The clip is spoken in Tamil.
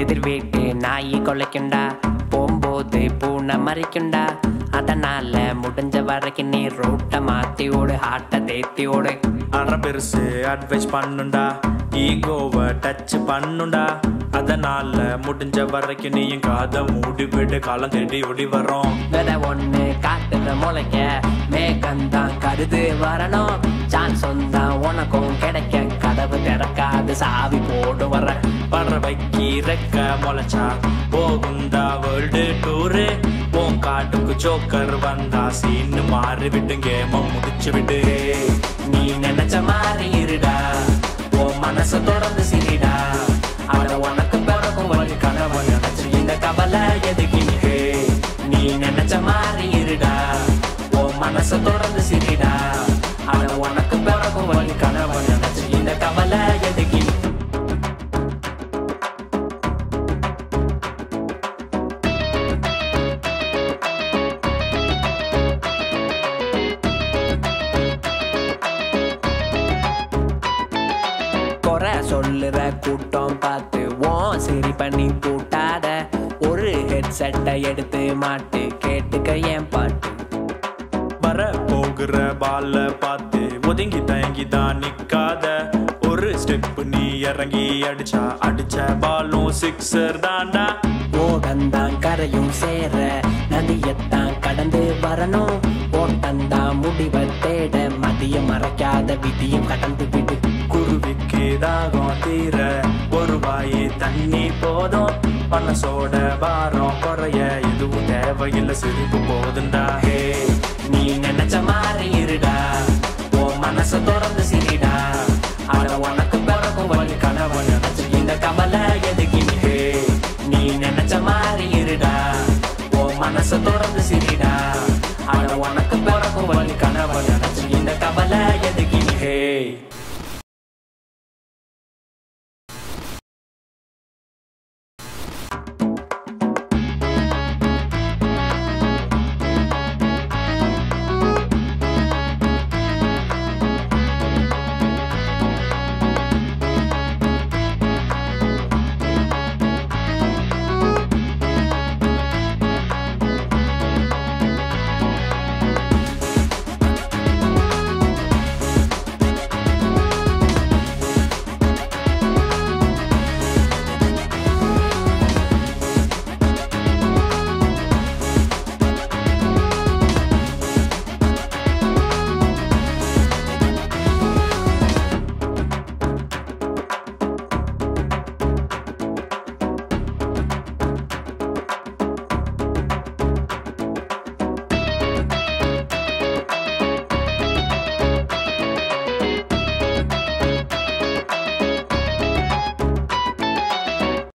எதிர் வீட்டு நாய் கொலைக்குண்டா போகும்போது பூனை மறிக்குண்டா அதனால முடிஞ்ச வரைக்கும் நீ ரூட்டை மாத்தி ஓடு ஹார்ட்டை தேத்தி ஓடு அற பெருசு அட்வைஸ் பண்ணுண்டா ஈகோவை டச் பண்ணுண்டா அதனால முடிஞ்ச வரைக்கும் நீயும் காதை மூடி விடு காலம் தேடி ஓடி வரோம் விதை ஒண்ணு காட்டுல முளைக்க மேகந்தான் கருது வரணும் சான்ஸ் தான் உனக்கும் கிடைக்க கதவு திறக்காது சாவி போடு வர பறவைக்கு ரெக்க முளைச்சா போகுண்டா வேர்ல்டு டூரு உன் காட்டுக்கு ஜோக்கர் வந்தா சீன்னு மாறி விட்டு கேம முடிச்சு விடு நீ நினைச்ச மாதிரி இருடா உன் மனச தொடர்ந்து சிரிடா அவட உனக்கு பிறக்கும் வழி கனவு நினைச்சு இந்த கவலை எதுக்கு இருக்கு நீ நினைச்ச மாதிரி இருடா உன் மனச தொடர்ந்து சிரிடா அவட உனக்கு பிறக்கும் வழி கனவு நினைச்சு இந்த கவலை எதுக்கு இருக்கு? குறை சொல்லுற கூட்டம் பார்த்து ஓன் சரி பண்ணி கூட்டாத ஒரு ஹெட்செட்டை எடுத்து மாட்டு கேட்டுக்க ஏன் பாட்டு வர போகிற பால பார்த்து ஒதுங்கி தயங்கி தான் நிக்காத ஒரு ஸ்டெப் நீ இறங்கி அடிச்சா அடிச்ச பாலும் சிக்ஸர் தாண்டா ஓடந்தான் கரையும் சேர நதியத்தான் கடந்து வரணும் ஓட்டந்தான் முடிவை தேட மதியம் மறைக்காத விதியும் கடந்து விடு குருவிக்கு தாகம் தீர ஒரு வாய் தண்ணி போதும் மனசோட பாரம் குறைய எதுவும் தேவையில்லை சிரிப்பு போதுண்டா ஹே, நீ நினைச்ச மாதிரி இருடா உன் மனச தொடர்ந்து சிரிடா அட உனக்கு பிறக்கும் வழி கனவு நினைச்சு இந்த கவலை எதுக்கு இருக்கு? நீ நினைச்ச மாதிரி